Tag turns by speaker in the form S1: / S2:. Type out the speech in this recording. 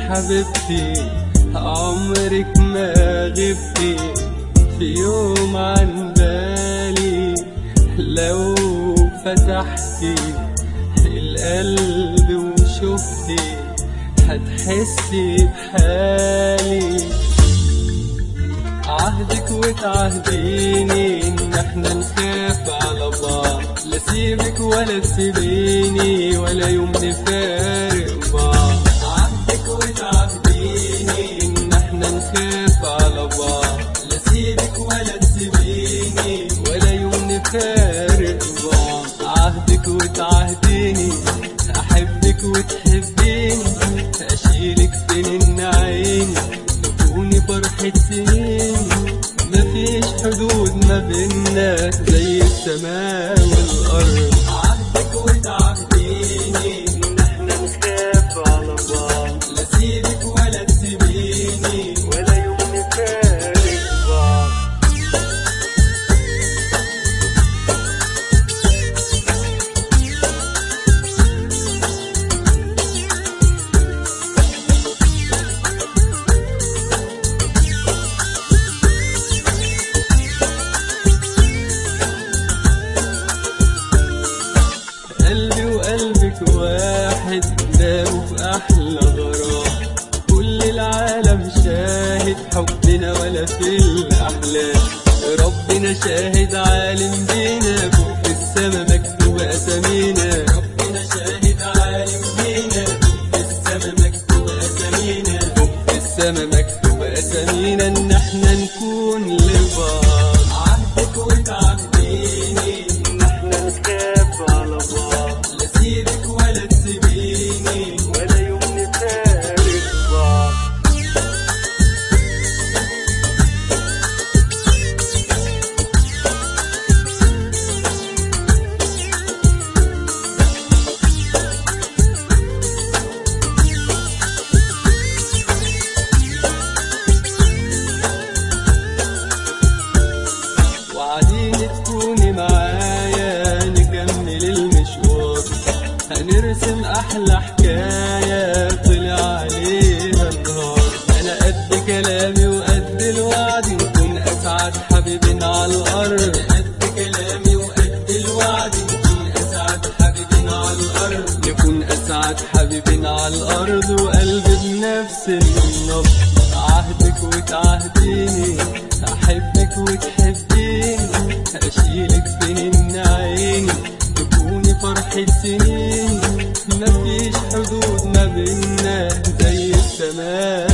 S1: حبيبتي عمرك ما غبتي في يوم عن بالي لو فتحتي القلب وشفتي هتحسي بحالي عهدك وتعهديني ان احنا نخاف على بعض لا سيبك ولا تسيبيني ولا يوم نفارق بعض عهدك وتعهديني ان احنا نخاف على بعض لا سيبك ولا تسيبيني ولا يوم نفارق بعض عهدك وتعهديني احبك وتحبيني اشيلك بين عيني تكوني فرحة سنين مفيش حدود ما بينا زي السماء والأرض عهدك وتعهديني إن احنا نخاف على بعض لا سيبك ولا تسيبيني ولا يوم نفارق بعض قلبي وقلبك واحد داروا في أحلى غرام كل العالم شاهد حبنا ولا في الأحلام ربنا شاهد عالم بينا فوق في السما مكتوب أسامينا ربنا شاهد عالم بينا فوق في السما مكتوب أسامينا فوق في السما مكتوب أسامينا إن احنا نكون لبعض عهدك وتعهديني إن احنا نخاف على بعض لا سيبك ولا تسيبيني ولا يوم نفارق بعض وعديني تكوني معايا نكمل المشوار هنرسم احلى حكاية طلع عليها النهار انا قد كلامي وقد الوعد نكون اسعد حبيبين على الارض قد كلامي وقد الوعد نكون اسعد حبيبين على الارض نكون اسعد حبيبين على الارض وقلبي بنفس النبض عهدك وتعهديني احبك وتحبيني اشيلك بين عيني تكوني فرحة سنين مفيش حدود ما بينا زي السماء